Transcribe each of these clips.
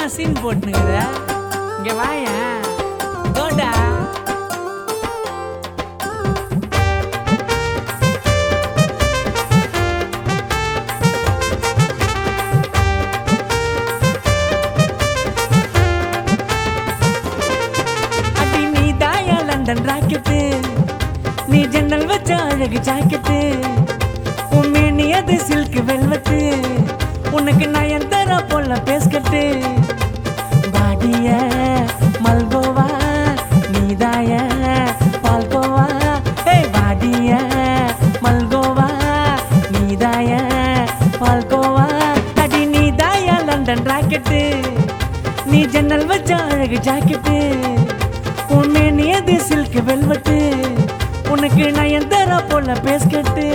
scene போட்டுனுக்குற இங்க வாயேன் தோடா அடி நீ தாயா லண்டன் ராக்கெட்டு நீ ஜன்னல் வச்ச அழகு ஜாக்கெட்டு உண்மை நீ அது சில்க் வெல்வெட்டு உனக்கு நயன் தர போல பேஸ்கட்டு பாடிய மல்கோவா நீதாய பால்கோவா ஏ பாடிய மல்கோவா நீதாய பால்கோவா அடி நீதாய லண்டன் ராக்கெட்டு நீ ஜன்னல் வச்ச அழகு ஜாக்கெட்டு உண்மை நீ அது சில்க் வெல்வெட்டு உனக்கு நயன் தர போல பேஸ்கட்டு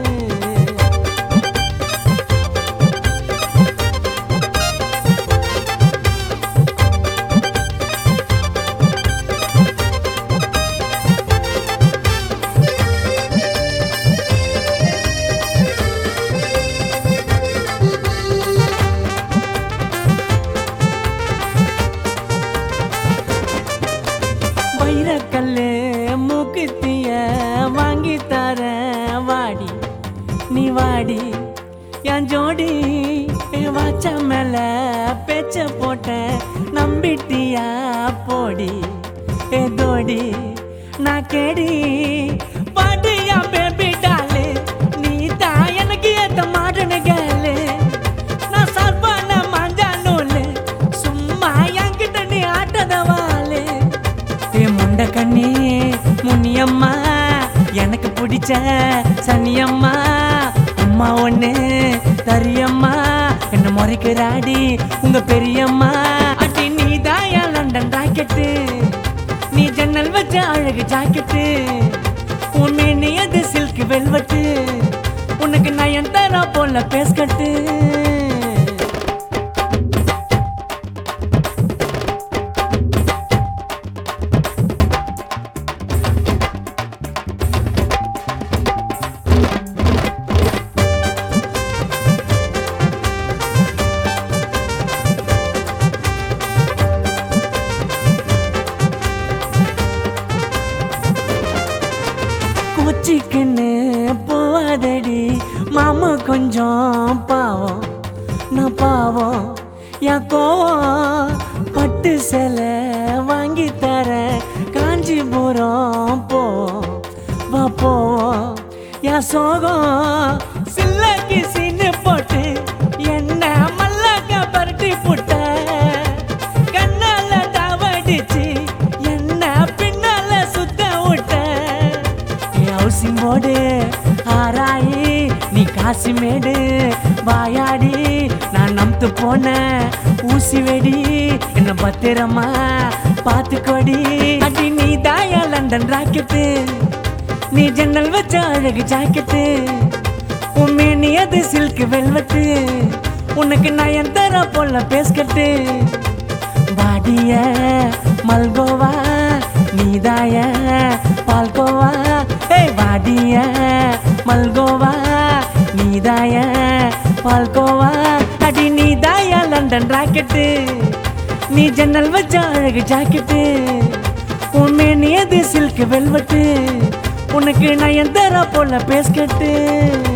வைரக்கல்லு மூக்குத்திய வாங்கி தர வாடி நீ வாடி என் ஜோடி என் வாச்ச மேல பேச்ச போட்ட நம்பிட்டியா போடி ஏ தோடி நான் கேடி பாட்டியா பேபி டாலு நீ தான் எனக்கு ஏத்த மாடன கேளு நான் சார்பான மாஞ்சா நூலு சும்மா என்கிட்ட நீ ஆட்டதவாளு ஏ முண்ட கண்ணி முனியம்மா எனக்கு பிடிச்ச சனியம்மா அம்மா ஒண்ணு தரியம்மா என்ன முறைக்கிறாடி உங்க பெரியம்மா அடி நீ தாயா லண்டன் ராக்கெட்டு நீ ஜன்னல் வச்ச அழகு ஜாக்கெட்டு உண்மை நீ அது சில்க் வெல்வெட்டு உனக்கு நயன் தர போல பேஸ்கட்டு கோச்சிக்குன்னு போவாதடி மாமா கொஞ்சம் பாவம் நான் பாவம் என் கோவம் பட்டு சேலை வாங்கி தர காஞ்சிபுரம் போவோம் வா போவோம் என் சோகம் சில்லக்கி சீனு போட்டு என்ன மல்லாக்க பரட்டி புட்ட கண்ணால தாவடிச்சு என்ன பின்னால சுத்த விட்ட ஹவுசிங் போர்டு ஆராயி நீ காசி மேடு வாயாடி நான் நம்பு போன ஊசி வெடி என்ன பத்திரமா பாத்துக்கோடி அடி நீ தாயா லண்டன் ராக்கெட்டு நீ ஜன்னல் வச்ச அழகு ஜாக்கெட்டு உண்மை நீ அது சில்க் வெல்வெட்டு உனக்கு நயன் தர போல பேஸ்கட்டு பாடிய மல்கோவா நீதாய பால்கோவா ஏ பாடிய மல்கோவா நீதாய பால்கோவா அடி நீதாய லண்டன் ராக்கெட்டு நீ ஜன்னல் வச்ச அழகு ஜாக்கெட்டு உண்மை நீ அது சில்க் வெல்வெட்டு உனக்கு நயன் தர போல பேஸ்கட்டு